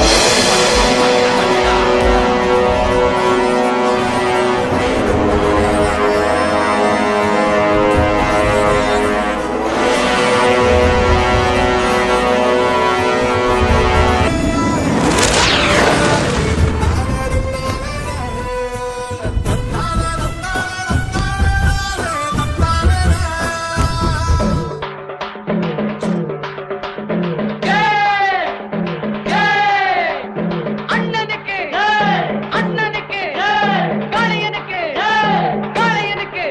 அண்ணனுக்கு அண்ணனுக்கு காளையனுக்கு காளையனுக்கு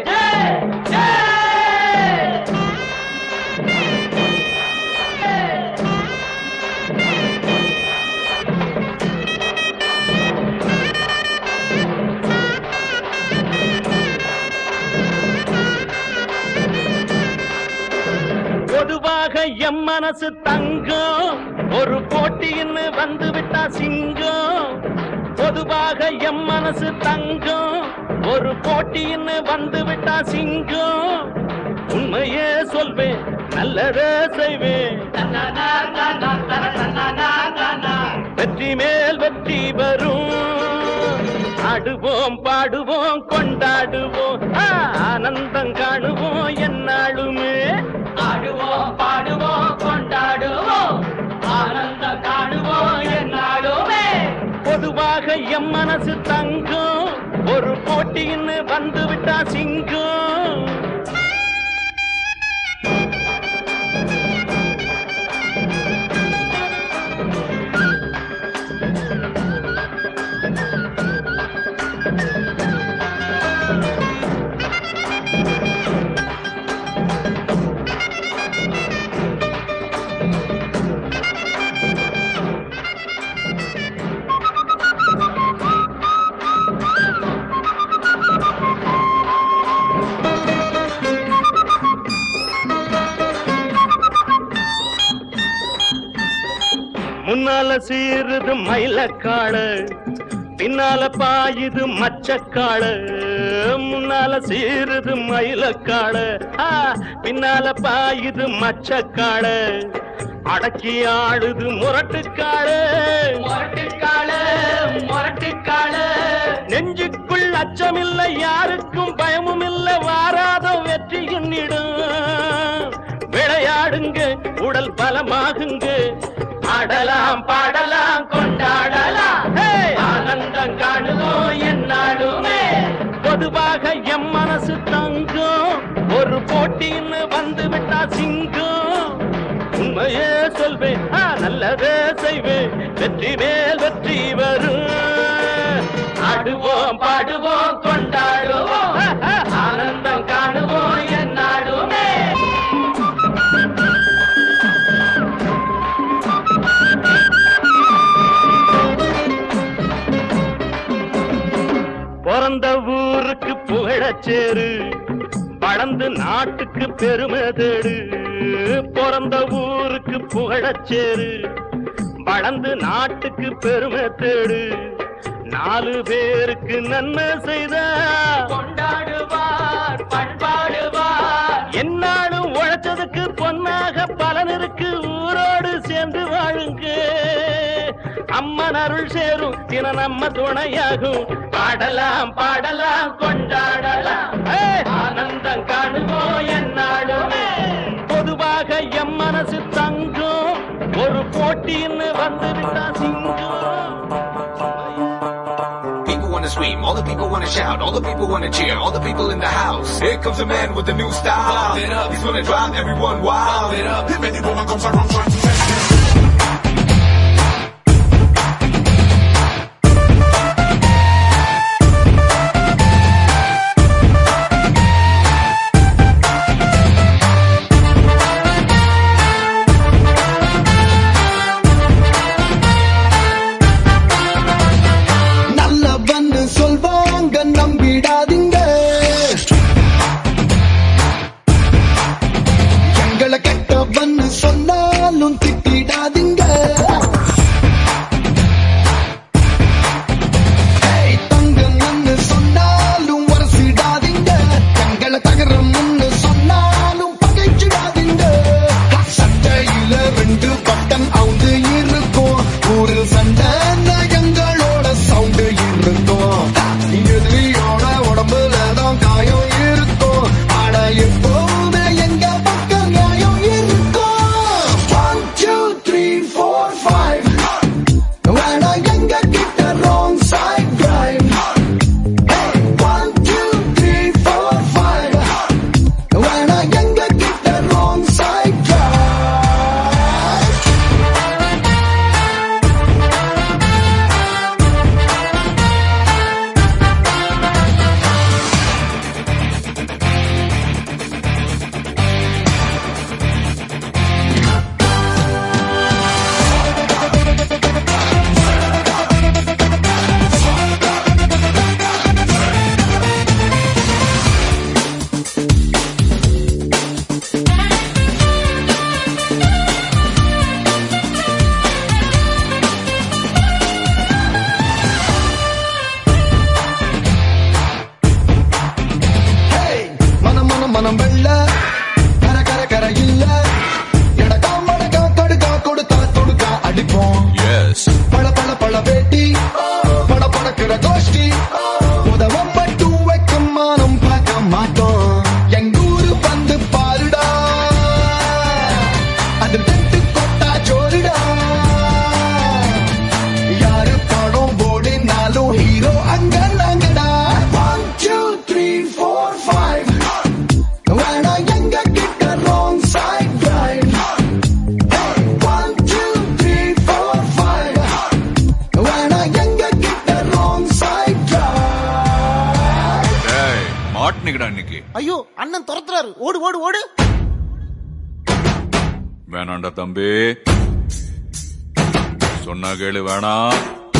பொதுவாக எம் மனசு தங்கம் ஒரு போட்டின்னு வந்து விட்டா சிங்கம் பொதுவாக எம் மனசு தங்கம் ஒரு போட்டின்னு வந்து விட்டா சிங்கம் உண்மையே சொல்வேன் நல்லதே செய்வேன் வெற்றி மேல் வெற்றி வரும் ஆடுவோம் பாடுவோம் கொண்டாடுவோம் ஆ, ஆனந்தம் காணுவோம் என்னாலுமே ஆடுவோம் பாடுவோம் கொண்டாடுவோம் ஆனந்தம் காணுவோம் என்னாலுமே பொதுவாக எம் மனசு தங்கம் ஒரு போட்டின்னு வந்து விட்டா சிங்கம் முன்னால சீருது மயிலக்காடு பின்னால பாயுது மச்சக்காடு முன்னால சீருது மயிலக்காடு ஆ, பின்னால பாயுது மச்சக்காடு அடக்கி ஆடுது முரட்டுக்காடு முரட்டுக்காளு முரட்டுக்காளு நெஞ்சுக்குள் அச்சமில்லை யாருக்கும் பயமும் இல்லை வாராத வெற்றி எண்ணிடும் விளையாடுங்க உடல் பலமாகுங்க ஆடலாம் பாடலாம் கொண்டாடலாம் ஹே! ஆனந்தம் காணுவோம் என்னாலுமே பொதுவாக எம் மனசு தங்கம் ஒரு போட்டின்னு வந்து விட்டா சிங்கம் உண்மையே சொல்வேன் ஆ, நல்லதே செய்வேன் வெற்றி மேல் வெற்றி வரும் ஆடுவோம் பாடுவோம் கொண்டாடுவோம் ஆ, ஆ, ஆனந்தம் காணுவோம் என்னாடுமே பிறந்த ஊருக்கு புகழச்சேரு வளர்ந்து நாட்டுக்கு பெருமை தேடு பிறந்த ஊருக்கு புகழச்சேரு வளர்ந்து நாட்டுக்கு பெருமை தேடு நாலு பேருக்கு நன்மை செய்த கொண்டாடுவார் பண்பாடுவார் என்னாலும் உழைச்சதுக்கு பொன்னாக பலன் இருக்கு ஊரோடு சேர்ந்து வாழுங்க அம்மன் அருள் சேரும் தின நம்ம துணையாகும் பாடலாம் பாடலாம் கொண்டாடலாம் ஏ! ஆனந்தம் காணுவோம் என்னாலுமே பொதுவாக எம் மனசு தங்கம் ஒரு போட்டின்னு வந்து விட்டா சிங்கம் People wanna scream, all the people wanna shout, all the people wanna cheer, all the people in the house. Here comes a man with a new style. Pump it up. He's gonna drive everyone wild. Pump it up. If any woman comes around trying to test it. நல்லவன்னு சொல்வாங்க நம்பிடாதீங்க எங்களை கெட்டவன்னு சொன்னாலும் எங்கடா இன்னைக்கு ஐயோ அண்ணன் துரத்துறாரு ஓடு ஓடு ஓடு வேணாண்டா தம்பி சொன்னா கேளு வேணாம்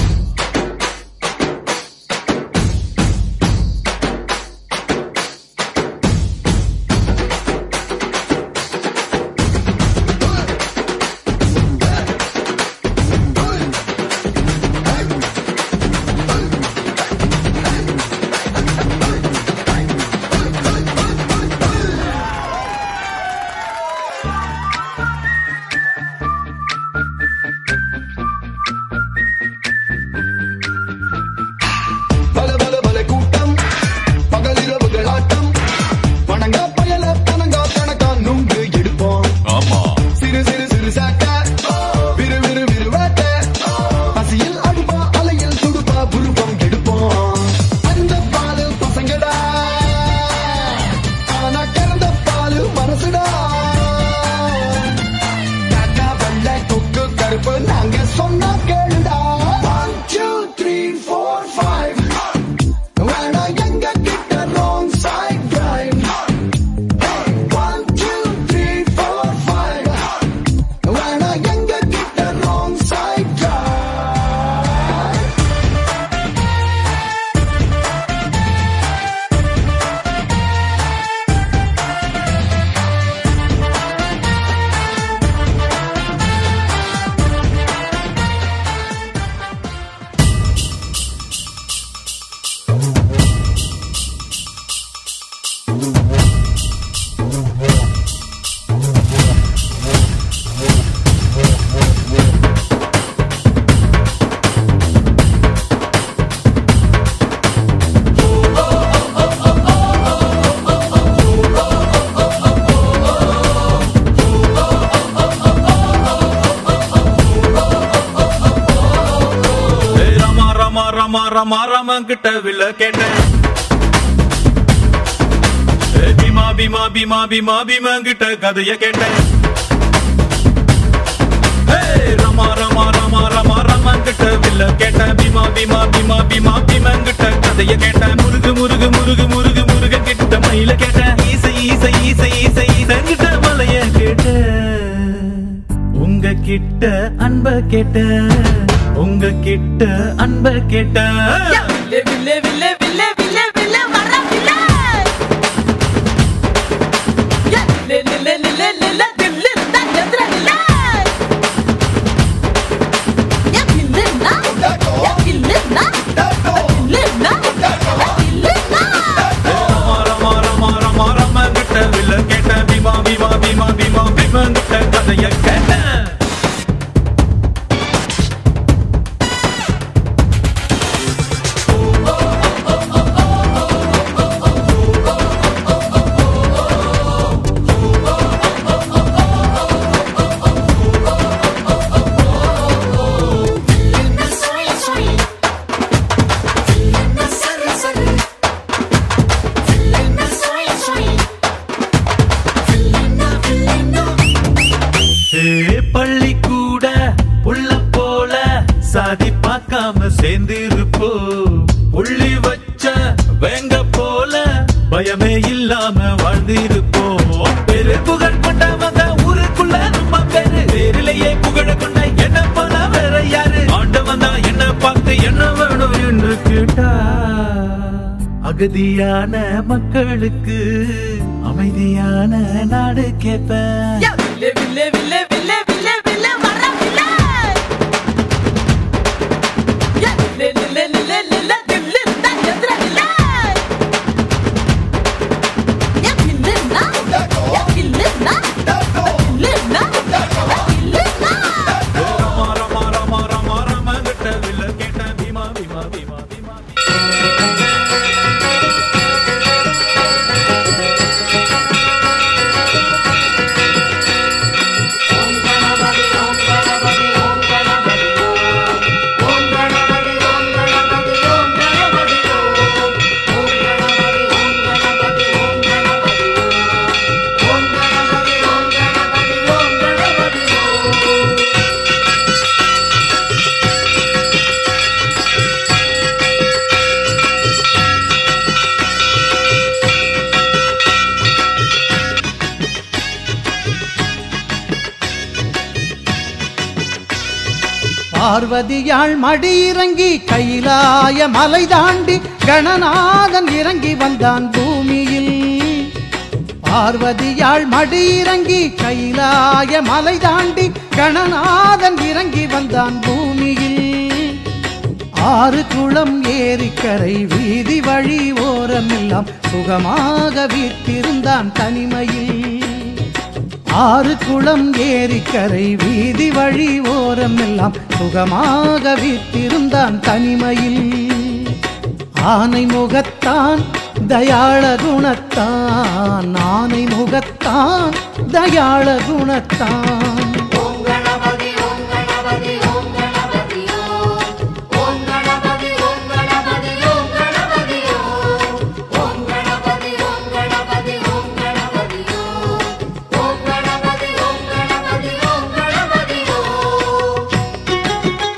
பல பல பல கூட்டம் பகலிரவுகள் ஆட்டம் பணங்கா பயல பணங்கா கணக்கா நுங்கு எடுப்போம் ஆமா சிறு சிறு சிறு சாக்க விறு விறு விறு வேட்ட பசியில் அடுப்பா அலையில் துடுப்பா புருவம் எடுப்போம் அந்த பாலு பசங்கடா ஆனா கறந்த பாலு மனசுடா காக்கா வெள்ளை கொக்கு கருப்பு நாங்க சொன்னா கேளுடா one two three four five வேணா எங்க கிட்ட wrong side drive one two three four five வேணா எங்க கிட்ட ராங் சைட் டிரைவ் ஏய் ராமா ராமா ராமா ராமா ராமா கிட்ட வில்ல கேட்டேன் ஏய் பீமா பீமா பீமா பீமா பீமா கிட்ட கதைய கேட்டேன் ஏய் ராமா ராமா ராமா ராமா ராமா கிட்ட வில்ல கேட்டேன் பீமா பீமா பீமா பீமா பீமா கிட்ட கதைய கேட்டேன் முருகு முருகு முருகு முருகு முருகன் கிட்ட மயில கேட்டேன் ஈசை ஈசை ஈசை ஈசை ஈசன் கிட்ட மலைய கேட்டேன் உங்க கிட்ட அன்ப கேட்ட உங்க கிட்ட அன்ப கேட்ட வில்லே வில்லே வில்லே வில்லே வில்லே வில்லே வர வில்லே யே, லே லே லே லே லே லே லே தில்லு இருந்தா எதிர வில்லே யே, வில்லுன்னா, யே, வில்லுன்னா, வில்லுன்னா, வில்லுன்னா. ரமா ரமா ரமா ரமா ரமா கிட்ட வில்ல கேட்ட பீமா பீமா பீமா பீமா பீமா கிட்ட கதைய கேட்டேன் ஏ பள்ளி கூட புள்ள போல சாதி பார்க்காம சேர்ந்திருப்போ புள்ளி வச்ச வேங்க போல பயமே இல்லாம வாழ்ந்திருப்போம் பெரு புகழ் கொண்டவங்க ஊருக்குள்ள நம்ம பேரு பேரிலேயே புகழ கொண்ட என்ன போல வேற யாரு ஆண்டவன் தான் என்ன பார்த்து என்ன வேணும் என்று கேட்டா அகதியான மக்களுக்கு அமைதியான நாடு கேட்பேன் யே, வில்லே வில்லே வில்லே வில்லே வில்லே வில்லே வர வில்லே யே, லே லே லே லே லே லே லே தில்லு இருந்தா எதிர வில்லே யே, வில்லுன்னா, யே, வில்லுன்னா, வில்லுன்னா, வில்லுன்னா. ரமா ரமா ரமா ரமா ரமா கிட்ட வில்ல கேட்ட பீமா பீமா பீமா பீமா ஓம் கணபதி ஓம் கணபதி ஓம் கணபதி பார்வதியாள் மடி இறங்கி கைலாய மலை தாண்டி கணநாதன் இறங்கி வந்தான் பூமியில் பார்வதியாள் மடி இறங்கி கைலாய மலை தாண்டி கணநாதன் இறங்கி வந்தான் பூமியில் ஆறு குளம் ஏரிக்கரை வீதி வழி ஓரமெல்லாம் சுகமாக வீட்டிருந்தான் தனிமையில் ஆறு குளம் ஏரிக்கரை வீதி வழி ஓரமெல்லாம் சுகமாக வீட்டிருந்தான் தனிமையில் ஆனை முகத்தான் தயாள குணத்தான் ஆனை முகத்தான் தயாள குணத்தான் ஓம் கணபதி ஓம் கணபதி ஓம் கணபதி ஓம் கணபதி ஓம் கணபதி ஓம் கணபதி ஓம் கணபதி ஓம் கணபதி ஓம் கணபதி ஓம் கணபதி ஓம் கணபதி ஓம் கணபதி ஓம்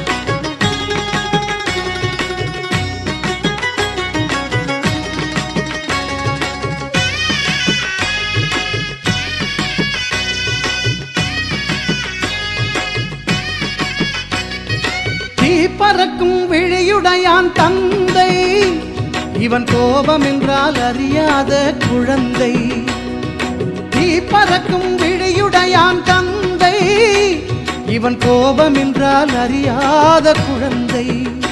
தீ பறக்கும் விழியுடையான் தந்தை இவன் கோபம் என்றால் அறியாத குழந்தை தீ பறக்கும் விழியுடையான் தந்தை இவன் கோபம் என்றால் அறியாத குழந்தை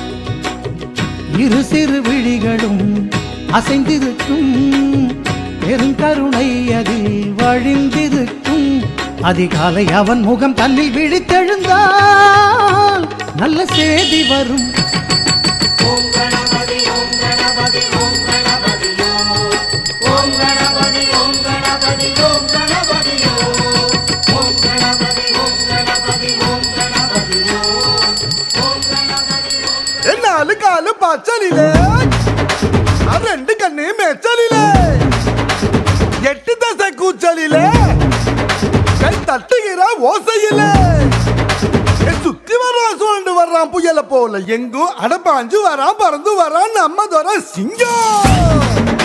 இரு சிறு விழிகளும் அசைந்திருக்கும் பெருங்கருணை அதில் வழிந்திருக்கும் அதிகாலை அவன் முகம் தன்னில் விழித்தெழுந்தால் நல்ல செய்தி வரும் ஓம் கணபதி ஓம் கணபதி ஓம் கணபதி ஓம் கணபதி ஓம் கணபதி ஓம் கணபதி ஓம் கணபதி ஓம் கணபதி ஓம் கணபதி ஓம் கணபதி நாலு காலு பச்சலிலே நான் ரெண்டு கண்ணு மெச்சலிலே எட்டு தசை கூச்சலிலே கை தட்டுகிற ஓசையிலே என் சுத்தி வர்றான் சுழண்டு வர்றான் புயல போல எங்கும் அடப்பாஞ்சு வரான் பறந்து வரான் நம்ம துறை சிங்கம்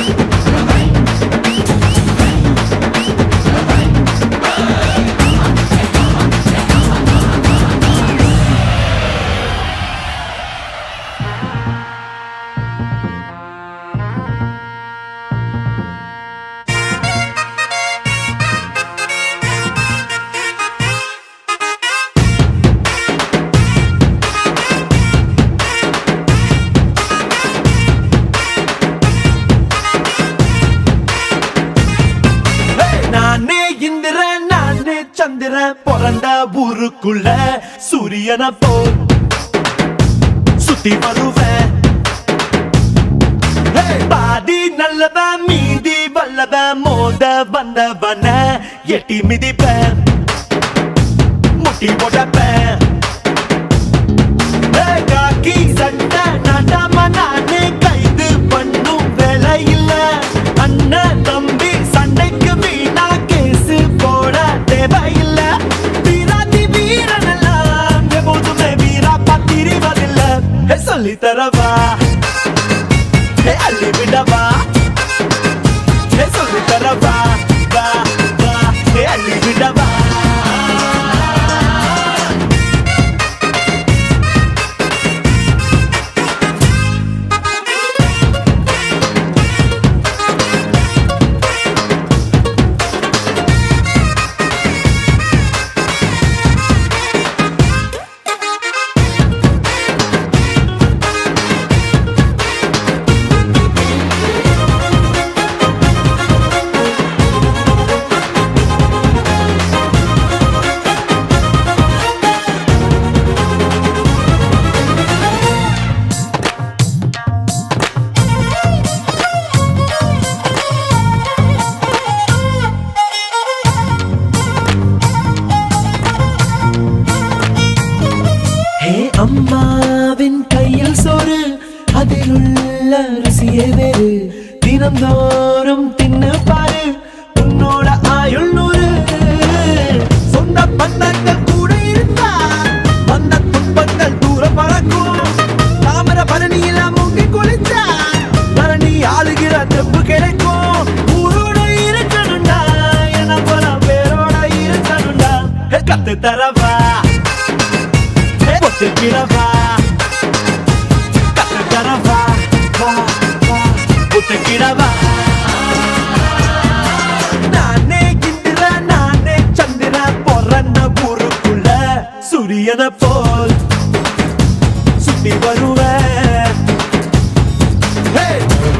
நானே இந்திரன் நானே சந்திரன் பிறந்த ஊருக்குள்ள சூரியனை போல் சுத்தி வருவேன் ஹே, பாதி நல்லவன் மீதி வல்லவன் மோத வந்தவன எட்டி மிதிப்பேன் முட்டி போட்டப்பேன் ஹே, காக்கி சட்டை நாட்டாம நானே கைது பண்ணும் வேலை இல்ல அண்ணன் தம்பி சண்டைக்கு வீணா கேசு போட தேவையில்ல வீராதி வீரனெல்லாம் எப்போதுமே வீரா பத்திரிவதில்ல ஹே, சொல்லி தரவா ஹே, அள்ளி விடவா ஹே, சொல்லி தரவா வா வா ஹே, அள்ளி விடவா ஹே அம்மாவின் கையில் சோறு அதில் உள்ள ருசியே வேறு தினந்தோறும் தின்னு பாரு உன்னோட ஆயுள் நூறு சொந்த பந்தங்கள் கூட இருந்தா வந்த துன்பங்கள் தூர பறக்கும் தாமர பரணியில முங்கி குளிச்சா பரணி ஆளுகிற தெம்பு கிடைக்கும் ஊரோட இருக்கணும்டா என போல பேரோட இருக்கணும்டா ஹே, கத்து தரவா ஒத்துக்கிடவா கத்துக்கரவா வா வா ஒத்துக்கிடவா நானே இந்திர நானே சந்திர பொறந்த ஊருக்குள்ள சூரியனை போல் சுத்தி வருவேன் Hey!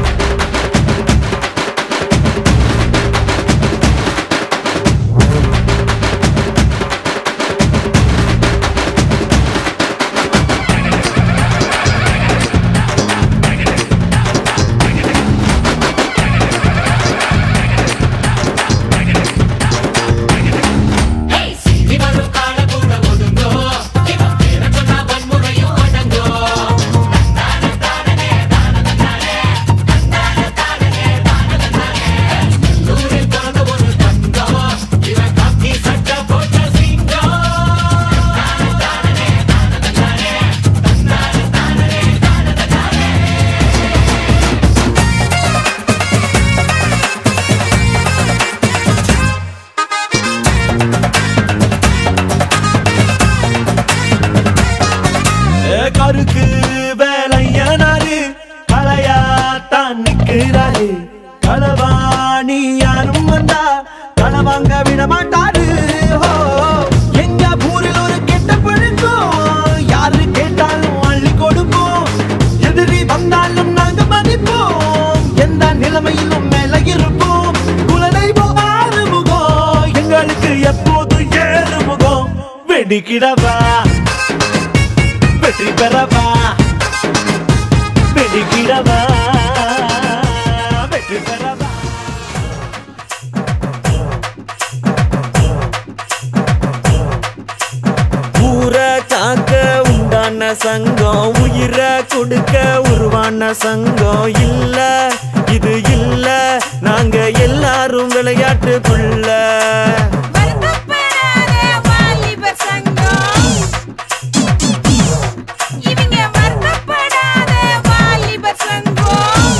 கருக்கு வேலையனாரு களையாத்தான் நிக்கிறாரு களவாணி யாரும் வந்தா களவாங்க விட மாட்டாரு ஹோ, எங்க ஊரில் ஒரு கெட்ட பழக்கம் யாரு கேட்டாலும் அள்ளி கொடுப்போம் எதிரி வந்தாலும் நாங்க மதிப்போம் எந்த நிலைமையிலும் மேல இருப்போம் குலதெய்வம் ஆறு முகம் எங்களுக்கு எப்போதும் ஏழு முகம் வெடிக்கிடவா வெற்றி பெறவா வெடிக்கிடவா வெற்றி பெறவா ஊரை காக்க உண்டான சங்கம் உயிரை கொடுக்க உருவான சங்கம் இல்ல இது இல்ல நாங்க எல்லாரும் விளையாட்டுக்குள்ள வருத்தப்படாத வாலிபர் சங்கம். இவங்க வருத்தப்படாத வாலிபர் சங்கம்.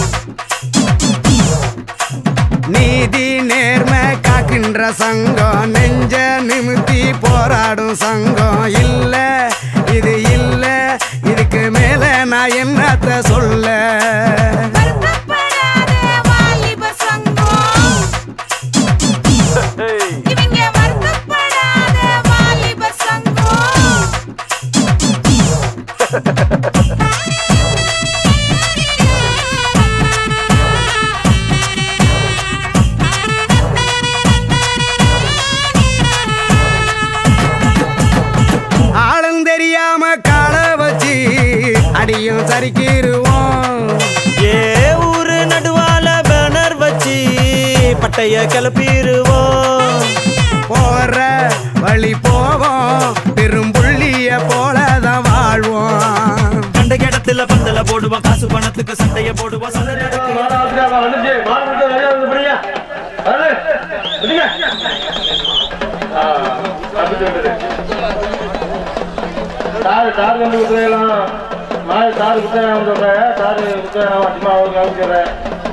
நீதி நேர்மை காக்கின்ற சங்கம் நெஞ்ச நிமித்தி போராடும் சங்கம் இல்ல இது இல்ல இதுக்கு மேல நான் என்னத்த சொல்ல வருத்தப்படாத வாலிபர் சங்கம். இவங்க வருத்தப்படாத வாலிபர் சங்கம். ஆளும் தெரியாம கால வச்சு அடியும் சரிக்கிருவோம் ஏ ஊரு நடுவால பேனர் வச்சு பட்டைய கிளப்பிடுவோம் போற வழி போவோம் பெரும்புள்ளிய போலதான் வாழ்வோம் கண்ட இடத்துல பந்தல போடுவோம் காசு பணத்துக்கு சண்டைய போடுவோம் சண்டை நடக்கும் சாரு சாரு வந்து குத்துறையெல்லாம் நான் சாரு குத்துறேன் சொல்றேன் சாரு குத்துறேன் அதிகமா அவருக்கு அமைச்சிடுறேன்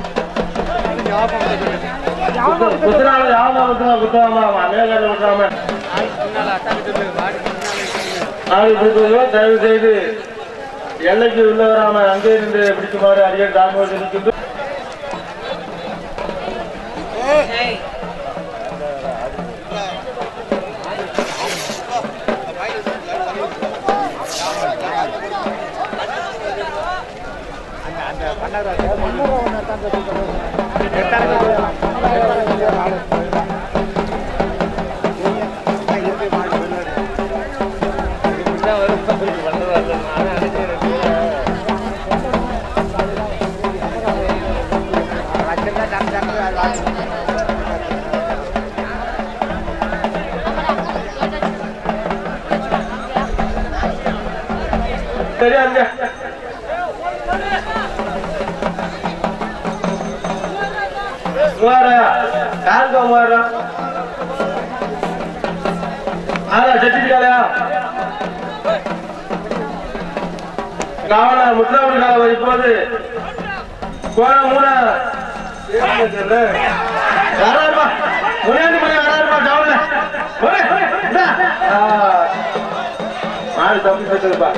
குத்துறாங்க யாரும் குத்துறா குத்தாம மேலாட விட்டுறாம நாளை கொடுத்ததோ தயவு செய்து எல்லைக்கு உள்ள வராம அங்கே இருந்து பிடிக்குமாறு அடிக்கடி தாழ்வு இருக்கின்ற சரியா இருங்க மூவாயிரம் யாருக்கு மூவாயிரம் ஆனா செட்டிக்காலையா காவல முத்துராமணி கால இப்போது போன மூண வராருமா முனியாண்டி மணி வராருமா காவல மாடு தம்பி சேர்த்துப்பா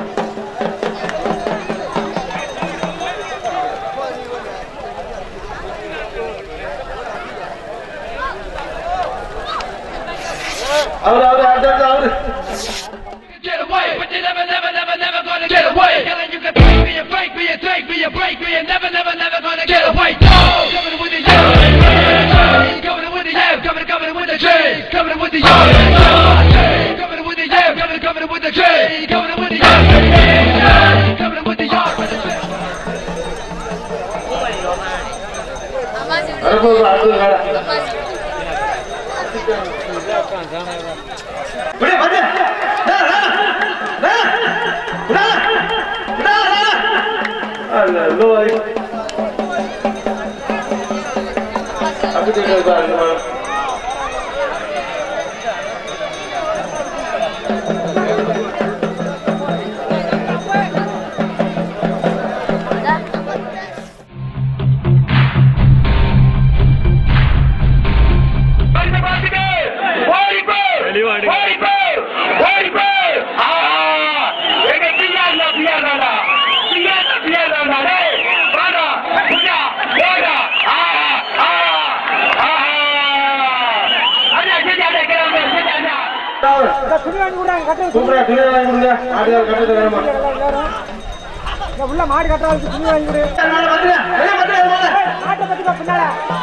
அவரு அவரு அடுத்த அவரு Get away, but you're never, never, never, never gonna get away. Telling you can fake me and fake me and take me and break me and never, never, never gonna get away. No! Coming with the yell, coming with the yell, coming, coming with the J, coming with the yell, coming with the yell, coming, coming with the J, coming with the yell, coming with the yell. வரப்போகுது அடுத்தது வேற அல்ல low அப்படி பாருங்க சூப்பரா துணி வாங்கி கொடுங்க ஆட்டுக்கார கட்டத்தை வேணுமா உள்ள மாடு கட்டுறாங்க துணி வாங்கி கொடு மாட்டை பத்தி பின்னால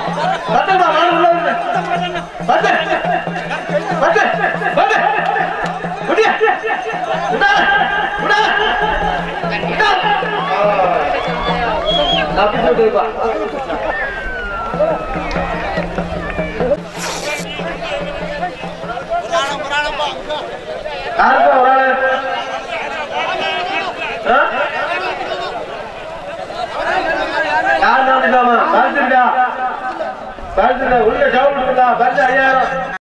அப்படி சொல்லிருப்பா யாருப்பா ஒரு ஆளு ஆ? யார் நம்பிட்டாமா பரிசுடா பரிசுடா உள்ள சவுண்ட் இருக்கா பரிசு ஐயாயிரம்